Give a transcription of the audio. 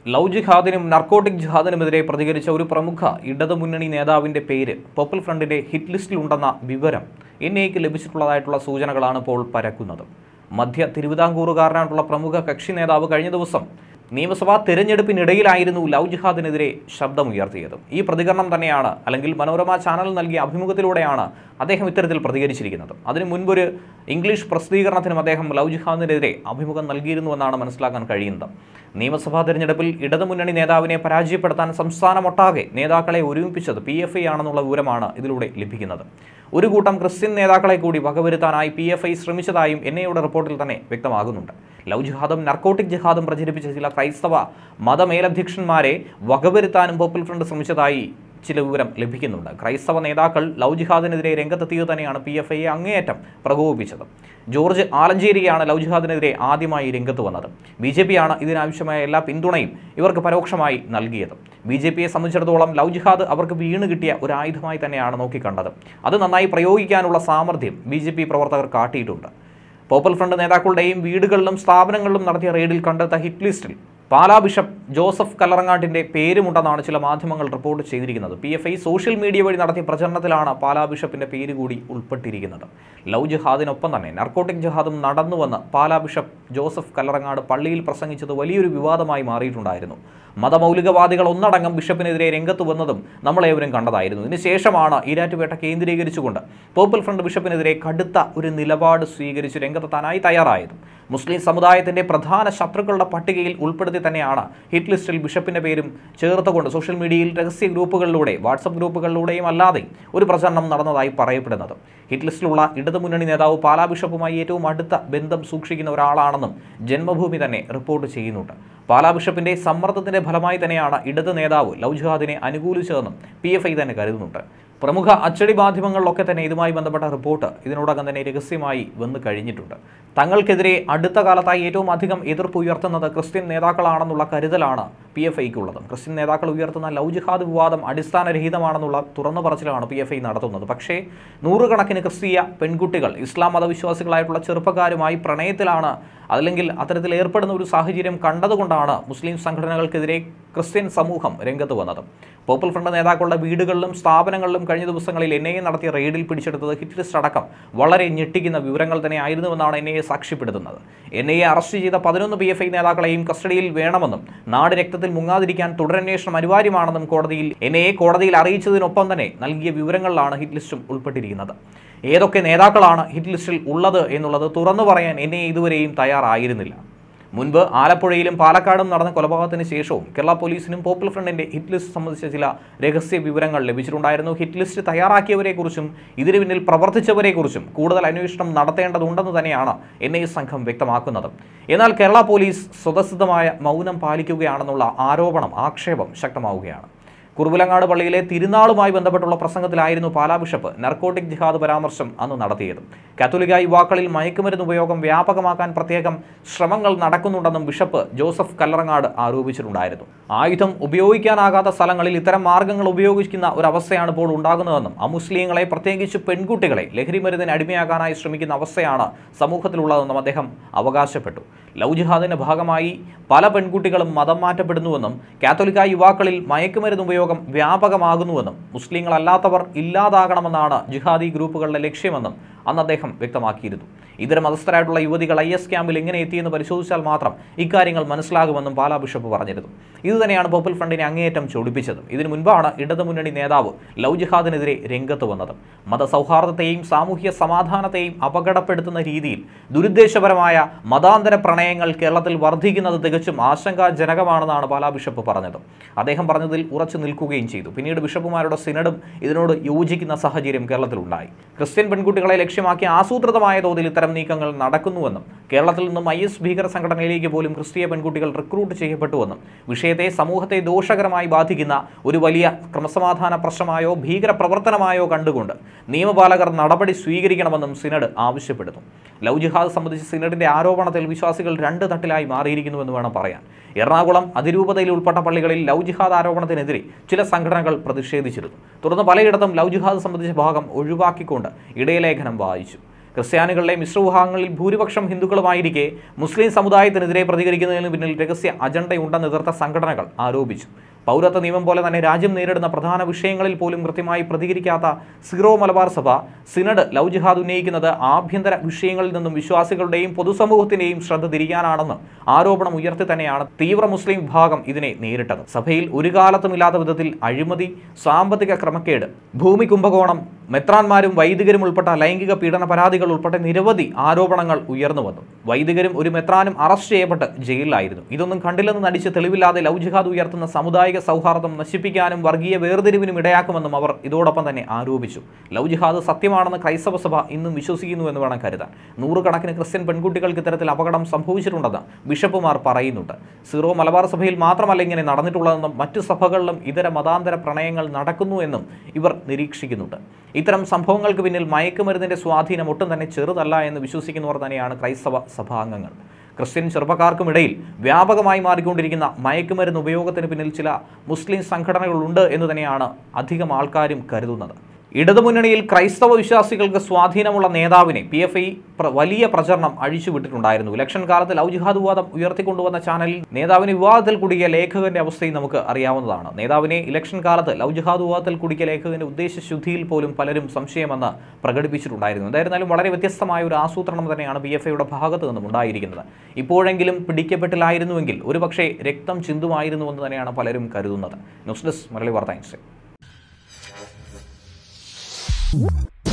love ജിഹാദിനും narcotic ജിഹാദിനുമെതിരെ പ്രതികരിച്ച ഒരു പ്രമുഖ ഇടതുമുന്നണി നേതാവിന്റെ പേര് പോപ്പുലർ ഫ്രണ്ടിന്റെ ഹിറ്റ് ലിസ്റ്റിലുണ്ടെന്ന വിവരം എൻ ഐക്ക് ലഭിച്ചിട്ടുള്ളതായിട്ടുള്ള സൂചനകളാണ് ഇപ്പോൾ പരക്കുന്നത് മധ്യ തിരുവിതാംകൂറുകാരനായിട്ടുള്ള പ്രമുഖ കക്ഷി നേതാവ് കഴിഞ്ഞ ദിവസം നിയമസഭാ തെരഞ്ഞെടുപ്പിനിടയിലായിരുന്നു ലവ് ജിഹാദിനെതിരെ ശബ്ദമുയർത്തിയത് ഈ പ്രതികരണം തന്നെയാണ് അല്ലെങ്കിൽ മനോരമ ചാനൽ നൽകിയ അഭിമുഖത്തിലൂടെയാണ് അദ്ദേഹം ഇത്തരത്തിൽ പ്രതികരിച്ചിരിക്കുന്നത് അതിനു മുൻപൊരു ഇംഗ്ലീഷ് പ്രസിദ്ധീകരണത്തിനും അദ്ദേഹം ലവ് ജിഹാദിനെതിരെ അഭിമുഖം നൽകിയിരുന്നുവെന്നാണ് മനസ്സിലാക്കാൻ കഴിയുന്നത് നിയമസഭാ തെരഞ്ഞെടുപ്പിൽ ഇടതുമുന്നണി നേതാവിനെ പരാജയപ്പെടുത്താൻ സംസ്ഥാനമൊട്ടാകെ നേതാക്കളെ ഒരുമിപ്പിച്ചത് പി എഫ് ഐ ആണെന്നുള്ള വിവരമാണ് ഇതിലൂടെ ലഭിക്കുന്നത് ഒരു കൂട്ടം ക്രിസ്ത്യൻ നേതാക്കളെ കൂടി വകവരുത്താനായി പി എഫ് ഐ ശ്രമിച്ചതായും എൻ ഐയുടെ റിപ്പോർട്ടിൽ തന്നെ വ്യക്തമാകുന്നുണ്ട് ലവ് ജിഹാദും നർക്കോട്ടിക് ജിഹാദും പ്രചരിപ്പിച്ച ചില ക്രൈസ്തവ മതമേലധ്യക്ഷന്മാരെ വകവരുത്താനും പോപ്പുലർ ഫ്രണ്ട് ശ്രമിച്ചതായി ചില വിവരം ലഭിക്കുന്നുണ്ട് ക്രൈസ്തവ നേതാക്കൾ ലവ് ജിഹാദിനെതിരെ രംഗത്തെത്തിയത് തന്നെയാണ് പി എഫ് ഐയെ അങ്ങേയറ്റം പ്രകോപിപ്പിച്ചത് ജോർജ് ആലഞ്ചേരിയാണ് ലവ് ജിഹാദിനെതിരെ ആദ്യമായി രംഗത്ത് വന്നത് ബി ജെ പിയാണ് ഇതിനാവശ്യമായ എല്ലാ പിന്തുണയും ഇവർക്ക് പരോക്ഷമായി നൽകിയത് ബി ജെ പിയെ സംബന്ധിച്ചിടത്തോളം ലവ് ജിഹാദ് അവർക്ക് വീണ് കിട്ടിയ ഒരു ആയുധമായി തന്നെയാണ് നോക്കിക്കണ്ടത് അത് നന്നായി പ്രയോഗിക്കാനുള്ള സാമർഥ്യം ബി ജെ പി പ്രവർത്തകർ കാട്ടിയിട്ടുണ്ട് പോപ്പുലർ ഫ്രണ്ട് നേതാക്കളുടെയും വീടുകളിലും സ്ഥാപനങ്ങളിലും നടത്തിയ റെയ്ഡിൽ കണ്ടെത്ത ഹിറ്റ് ലിസ്റ്റിൽ പാലാ ബിഷപ്പ് ജോസഫ് കല്ലറങ്ങാട്ടിന്റെ പേരുമുണ്ടെന്നാണ് ചില മാധ്യമങ്ങൾ റിപ്പോർട്ട് ചെയ്തിരിക്കുന്നത് P F I social media വഴി നടത്തിയ പ്രചരണത്തിലാണ് പാലാ ബിഷപ്പിന്റെ പേര് കൂടി ഉൾപ്പെട്ടിരിക്കുന്നത് ലവ് ജിഹാദിനൊപ്പം തന്നെ നർക്കോട്ടിക് ജിഹാദും നടന്നുവന്ന് പാലാ ബിഷപ്പ് ജോസഫ് കല്ലറങ്ങാട് പള്ളിയിൽ പ്രസംഗിച്ചത് വലിയൊരു വിവാദമായി മാറിയിട്ടുണ്ടായിരുന്നു മതമൗലികവാദികൾ ഒന്നടങ്കം ബിഷപ്പിനെതിരെ രംഗത്ത് വന്നതും നമ്മളേവരും കണ്ടതായിരുന്നു ഇതിനുശേഷമാണ് ഈരാറ്റുപേട്ട കേന്ദ്രീകരിച്ചുകൊണ്ട് പോപ്പുലർ ഫ്രണ്ട് ബിഷപ്പിനെതിരെ കടുത്ത ഒരു നിലപാട് സ്വീകരിച്ച് രംഗത്തെത്താനായി തയ്യാറായത് മുസ്ലിം സമുദായത്തിന്റെ പ്രധാന ശത്രുക്കളുടെ പട്ടികയിൽ ഉൾപ്പെടുത്തി തന്നെയാണ് ഹിറ്റ് ലിസ്റ്റിൽ ബിഷപ്പിന്റെ പേരും ചേർത്തുകൊണ്ട് സോഷ്യൽ മീഡിയയിൽ രഹസ്യ ഗ്രൂപ്പുകളിലൂടെ വാട്സപ്പ് ഗ്രൂപ്പുകളിലൂടെയും അല്ലാതെ ഒരു പ്രചരണം നടന്നതായി പറയപ്പെടുന്നത് ഹിറ്റ് ലിസ്റ്റിലുള്ള ഇടതുമുന്നണി നേതാവ് പാലാ ബിഷപ്പുമായി ഏറ്റവും അടുത്ത ബന്ധം സൂക്ഷിക്കുന്ന ഒരാളാണെന്നും ജന്മഭൂമി തന്നെ റിപ്പോർട്ട് ചെയ്യുന്നുണ്ട് പാലാ ബിഷപ്പിന്റെ സമ്മർദ്ദത്തിന്റെ ഫലമായി തന്നെയാണ് ഇടത് നേതാവ് ലവ് ജിഹാദിനെ അനുകൂലിച്ചതെന്നും പി എഫ് ഐ തന്നെ കരുതുന്നുണ്ട് പ്രമുഖ അച്ചടി മാധ്യമങ്ങളിലൊക്കെ തന്നെ ഇതുമായി ബന്ധപ്പെട്ട റിപ്പോർട്ട് ഇതിനോടകം തന്നെ രഹസ്യമായി വന്നു കഴിഞ്ഞിട്ടുണ്ട് തങ്ങൾക്കെതിരെ അടുത്ത കാലത്തായി ഏറ്റവും അധികം എതിർപ്പ് ഉയർത്തുന്നത് ക്രിസ്ത്യൻ നേതാക്കളാണെന്നുള്ള കരുതലാണ് പി എഫ് ഐക്കുള്ളത് ക്രിസ്ത്യൻ നേതാക്കൾ ഉയർത്തുന്ന ലവ് ജിഹാദ് വിവാദം അടിസ്ഥാനരഹിതമാണെന്നുള്ള തുറന്നു പറച്ചിലാണ് പി എഫ് ഐ നടത്തുന്നത് പക്ഷേ നൂറുകണക്കിന് ക്രിസ്തീയ പെൺകുട്ടികൾ ഇസ്ലാം മതവിശ്വാസികളായിട്ടുള്ള ചെറുപ്പക്കാരുമായി പ്രണയത്തിലാണ് അല്ലെങ്കിൽ അത്തരത്തിൽ ഏർപ്പെടുന്ന ഒരു സാഹചര്യം കണ്ടതുകൊണ്ടാണ് മുസ്ലിം സംഘടനകൾക്കെതിരെ ക്രിസ്ത്യൻ സമൂഹം രംഗത്ത് വന്നത് പോപ്പുലർ ഫ്രണ്ട് നേതാക്കളുടെ വീടുകളിലും സ്ഥാപനങ്ങളിലും കഴിഞ്ഞ ദിവസങ്ങളിൽ എൻ ഐ എ നടത്തിയ റെയ്ഡിൽ പിടിച്ചെടുത്തത് ഹിറ്റ് ലിസ്റ്റ് അടക്കം വളരെ ഞെട്ടിക്കുന്ന വിവരങ്ങൾ തന്നെ ആയിരുന്നുവെന്നാണ് എൻ ഐ എ സാക്ഷ്യപ്പെടുത്തുന്നത് എൻ ഐ എ അറസ്റ്റ് ചെയ്ത പതിനൊന്ന് പി എഫ് ഐ നേതാക്കളെയും കസ്റ്റഡിയിൽ വേണമെന്നും നാട് രക്തത്തിൽ മുങ്ങാതിരിക്കാൻ തുടരന്വേഷണം അനിവാര്യമാണെന്നും കോടതിയിൽ എൻ ഐ എ കോടതിയിൽ അറിയിച്ചതിനൊപ്പം തന്നെ നൽകിയ വിവരങ്ങളിലാണ് ഹിറ്റ് ലിസ്റ്റും ഉൾപ്പെട്ടിരിക്കുന്നത് ഏതൊക്കെ നേതാക്കളാണ് ഹിറ്റ് ലിസ്റ്റിൽ ഉള്ളത് എന്നുള്ളത് തുറന്നു പറയാൻ എൻ ഐ എ ഇതുവരെയും തയ്യാറായിരുന്നില്ല മുൻപ് ആലപ്പുഴയിലും പാലക്കാടും നടന്ന കൊലപാതകത്തിന് ശേഷവും കേരള പോലീസിനും പോപ്പുലർ ഫ്രണ്ടിന്റെ ഹിറ്റ് ലിസ്റ്റ് സംബന്ധിച്ച ചില രഹസ്യ വിവരങ്ങൾ ലഭിച്ചിട്ടുണ്ടായിരുന്നു ഹിറ്റ് ലിസ്റ്റ് തയ്യാറാക്കിയവരെക്കുറിച്ചും ഇതിനു പിന്നിൽ പ്രവർത്തിച്ചവരെക്കുറിച്ചും കൂടുതൽ അന്വേഷണം നടത്തേണ്ടതുണ്ടെന്ന് തന്നെയാണ് എൻ ഐ എ സംഘം വ്യക്തമാക്കുന്നത് എന്നാൽ കേരള പോലീസ് സ്വതസിദ്ധമായ മൗനം പാലിക്കുകയാണെന്നുള്ള ആരോപണം ആക്ഷേപം ശക്തമാവുകയാണ് കുറുവിലങ്ങാട് പള്ളിയിലെ തിരുനാളുമായി ബന്ധപ്പെട്ടുള്ള പ്രസംഗത്തിലായിരുന്നു പാലാ ബിഷപ്പ് നർക്കോട്ടിക് ജിഹാദ് പരാമർശം അന്ന് നടത്തിയത് കാത്തോലിക്ക യുവാക്കളിൽ മയക്കുമരുന്ന് ഉപയോഗം വ്യാപകമാക്കാൻ പ്രത്യേകം ശ്രമങ്ങൾ നടക്കുന്നുണ്ടെന്നും ബിഷപ്പ് ജോസഫ് കല്ലറങ്ങാട് ആരോപിച്ചിട്ടുണ്ടായിരുന്നു ആയുധം ഉപയോഗിക്കാനാകാത്ത സ്ഥലങ്ങളിൽ ഇത്തരം മാർഗങ്ങൾ ഉപയോഗിക്കുന്ന ഒരവസ്ഥയാണ് ഇപ്പോൾ ഉണ്ടാകുന്നതെന്നും അമുസ്ലിങ്ങളെ പ്രത്യേകിച്ച് പെൺകുട്ടികളെ ലഹരിമരുന്നിന് അടിമയാക്കാനായി ശ്രമിക്കുന്ന അവസ്ഥയാണ് സമൂഹത്തിലുള്ളതെന്നും അദ്ദേഹം അവകാശപ്പെട്ടു ലവ് ജിഹാദിന്റെ ഭാഗമായി പല പെൺകുട്ടികളും മതം മാറ്റപ്പെടുന്നുവെന്നും കാത്തോലിക്ക യുവാക്കളിൽ മയക്കുമരുന്ന് ഉപയോഗം വ്യാപകമാകുന്നുവെന്നും മുസ്ലിങ്ങളല്ലാത്തവർ ഇല്ലാതാകണമെന്നാണ് ജിഹാദി ഗ്രൂപ്പുകളുടെ ലക്ഷ്യമെന്നും അന്ന് അദ്ദേഹം വ്യക്തമാക്കിയിരുന്നു ഇതര മതസ്ഥരായിട്ടുള്ള യുവതികൾ ഐ എസ് ക്യാമ്പിൽ എങ്ങനെ എത്തിയെന്ന് പരിശോധിച്ചാൽ മാത്രം ഇക്കാര്യങ്ങൾ മനസ്സിലാകുമെന്നും പാലാ ബിഷപ്പ് പറഞ്ഞിരുന്നു ഇതുതന്നെയാണ് പോപ്പുലർ ഫ്രണ്ടിനെ അങ്ങേയറ്റം ചൊടിപ്പിച്ചത് ഇതിനു മുൻപാണ് ഇടതുമുന്നണി നേതാവ് ലവ് ജിഹാദിനെതിരെ രംഗത്ത് വന്നത് മതസൗഹാർദ്ദത്തെയും സാമൂഹ്യ സമാധാനത്തെയും അപകടപ്പെടുത്തുന്ന രീതിയിൽ ദുരുദ്ദേശപരമായ മതാന്തര പ്രണയങ്ങൾ കേരളത്തിൽ വർദ്ധിക്കുന്നത് തികച്ചും ആശങ്കാജനകമാണെന്നാണ് പാലാ ബിഷപ്പ് പറഞ്ഞത് അദ്ദേഹം പറഞ്ഞതിൽ ഉറച്ചു നിൽക്കുകയും ചെയ്തു പിന്നീട് ബിഷപ്പുമാരുടെ സിനഡും ഇതിനോട് യോജിക്കുന്ന സാഹചര്യം കേരളത്തിലുണ്ടായി ക്രിസ്ത്യൻ പെൺകുട്ടികളെ ലക്ഷ്യമാക്കി ആസൂത്രിതമായ തോതിൽ ഇത്തരം നീക്കങ്ങൾ നടക്കുന്നുവെന്നും കേരളത്തിൽ നിന്നും ഐ എസ് ഭീകര സംഘടനയിലേക്ക് പോലും ക്രിസ്തീയ പെൺകുട്ടികൾ റിക്രൂട്ട് ചെയ്യപ്പെട്ടുവെന്നും വിഷയത്തെ സമൂഹത്തെ ദോഷകരമായി ബാധിക്കുന്ന ഒരു വലിയ ക്രമസമാധാന പ്രശ്നമായോ ഭീകര പ്രവർത്തനമായോ കണ്ടുകൊണ്ട് നിയമപാലകർ നടപടി സ്വീകരിക്കണമെന്നും സിനഡ് ആവശ്യപ്പെടുന്നു ലവ് ജിഹാദ് സംബന്ധിച്ച് സിനഡിന്റെ ആരോപണത്തിൽ വിശ്വാസികൾ രണ്ട് തട്ടിലായി മാറിയിരിക്കുന്നുവെന്ന് വേണം പറയാൻ എറണാകുളം അതിരൂപതയിൽ ഉൾപ്പെട്ട പള്ളികളിൽ ലവ് ജിഹാദ് ആരോപണത്തിനെതിരെ ചില സംഘടനകൾ പ്രതിഷേധിച്ചിരുന്നു തുടർന്ന് പലയിടത്തും ലവ് ജിഹാദ് സംബന്ധിച്ച ഭാഗം ഒഴിവാക്കിക്കൊണ്ട് ഇടയലേഖനം വായിച്ചു ക്രിസ്ത്യാനികളിലെ മിശ്രവിഭാഗങ്ങളിൽ ഭൂരിപക്ഷം ഹിന്ദുക്കളുമായിരിക്കെ മുസ്ലിം സമുദായത്തിനെതിരെ പ്രതികരിക്കുന്നതിന് പിന്നിൽ രഹസ്യ അജണ്ടയുണ്ടെന്ന് എതിർത്ത സംഘടനകൾ ആരോപിച്ചു പൗരത്വ നിയമം പോലെ തന്നെ രാജ്യം നേരിടുന്ന പ്രധാന വിഷയങ്ങളിൽ പോലും കൃത്യമായി പ്രതികരിക്കാത്ത സീറോ മലബാർ സഭ സിനഡ് ലവ് ജിഹാദ് ഉന്നയിക്കുന്നത് ആഭ്യന്തര വിഷയങ്ങളിൽ നിന്നും വിശ്വാസികളുടെയും പൊതുസമൂഹത്തിന്റെയും ശ്രദ്ധ തിരിയാനാണെന്ന് ആരോപണം ഉയർത്തി തന്നെയാണ് തീവ്ര മുസ്ലിം വിഭാഗം ഇതിനെ നേരിട്ടത് സഭയിൽ ഒരു കാലത്തുമില്ലാത്ത വിധത്തിൽ അഴിമതി സാമ്പത്തിക ക്രമക്കേട് ഭൂമി കുംഭകോണം മെത്രാന്മാരും വൈദികരും ഉൾപ്പെട്ട ലൈംഗിക പീഡന പരാതികൾ ഉൾപ്പെടെ നിരവധി ആരോപണങ്ങൾ ഉയർന്നു വന്നു വൈദികരും ഒരു മെത്രാനും അറസ്റ്റ് ചെയ്യപ്പെട്ട് ജയിലിലായിരുന്നു ഇതൊന്നും കണ്ടില്ലെന്ന് നടിച്ച് തെളിവില്ലാതെ ലവ് ജിഹാദ് ഉയർത്തുന്ന സാമുദായിക സൗഹാർദ്ദം നശിപ്പിക്കാനും വർഗീയ വേർതിരിവിനും ഇടയാക്കുമെന്നും അവർ ഇതോടൊപ്പം തന്നെ ആരോപിച്ചു ലവ് ജിഹാദ് സത്യമാണെന്ന് ക്രൈസ്തവ സഭ ഇന്നും വിശ്വസിക്കുന്നു എന്ന് വേണം കരുതാൻ നൂറുകണക്കിന് ക്രിസ്ത്യൻ പെൺകുട്ടികൾക്ക് ഇത്തരത്തിൽ അപകടം സംഭവിച്ചിട്ടുണ്ടെന്ന് ബിഷപ്പുമാർ പറയുന്നുണ്ട് സീറോ മലബാർ സഭയിൽ മാത്രമല്ല ഇങ്ങനെ നടന്നിട്ടുള്ളതെന്നും മറ്റു സഭകളിലും ഇതര മതാന്തര പ്രണയങ്ങൾ നടക്കുന്നു എന്നും ഇവർ നിരീക്ഷിക്കുന്നുണ്ട് ഇത്തരം സംഭവങ്ങൾക്ക് പിന്നിൽ മയക്കുമരുന്നിന്റെ സ്വാധീനം ഒട്ടും തന്നെ ചെറുതല്ല എന്ന് വിശ്വസിക്കുന്നവർ തന്നെയാണ് ക്രൈസ്തവ സഭാംഗങ്ങൾ ക്രിസ്ത്യൻ ചെറുപ്പക്കാർക്കുമിടയിൽ വ്യാപകമായി മാറിക്കൊണ്ടിരിക്കുന്ന മയക്കുമരുന്ന് ഉപയോഗത്തിന് പിന്നിൽ ചില മുസ്ലിം സംഘടനകളുണ്ട് എന്ന് തന്നെയാണ് അധികം ആൾക്കാരും കരുതുന്നത് ഇടതുമുന്നണിയിൽ ക്രൈസ്തവ വിശ്വാസികൾക്ക് സ്വാധീനമുള്ള നേതാവിനെ പി എഫ് ഐ വലിയ പ്രചരണം അഴിച്ചുവിട്ടിട്ടുണ്ടായിരുന്നു ഇലക്ഷൻ കാലത്ത് ലവ് ജിഹാദ് വിവാദം ഉയർത്തിക്കൊണ്ടുവന്ന ചാനലിൽ നേതാവിന് വിവാദത്തിൽ കുടുങ്ങിയ ലേഖകന്റെ അവസ്ഥയും നമുക്ക് അറിയാവുന്നതാണ് നേതാവിനെ ഇലക്ഷൻ കാലത്ത് ലവ് ജിഹാദ് വിവാദത്തിൽ കുടുക്കിയ ലേഖകന്റെ ഉദ്ദേശശുദ്ധിയിൽ പോലും പലരും സംശയമെന്ന് പ്രകടിപ്പിച്ചിട്ടുണ്ടായിരുന്നു എന്തായിരുന്നാലും വളരെ വ്യത്യസ്തമായ ഒരു ആസൂത്രണം തന്നെയാണ് പി എഫ് ഐയുടെ ഭാഗത്ത് നിന്നും ഉണ്ടായിരിക്കുന്നത് ഇപ്പോഴെങ്കിലും പിടിക്കപ്പെട്ടില്ലായിരുന്നുവെങ്കിൽ ഒരുപക്ഷെ രക്തം ചിന്തുമായിരുന്നുവെന്ന് തന്നെയാണ് പലരും കരുതുന്നത് ന്യൂസ് ഡെസ്ക് മലയാളി വാർത്ത ഇൻസ്റ്റേ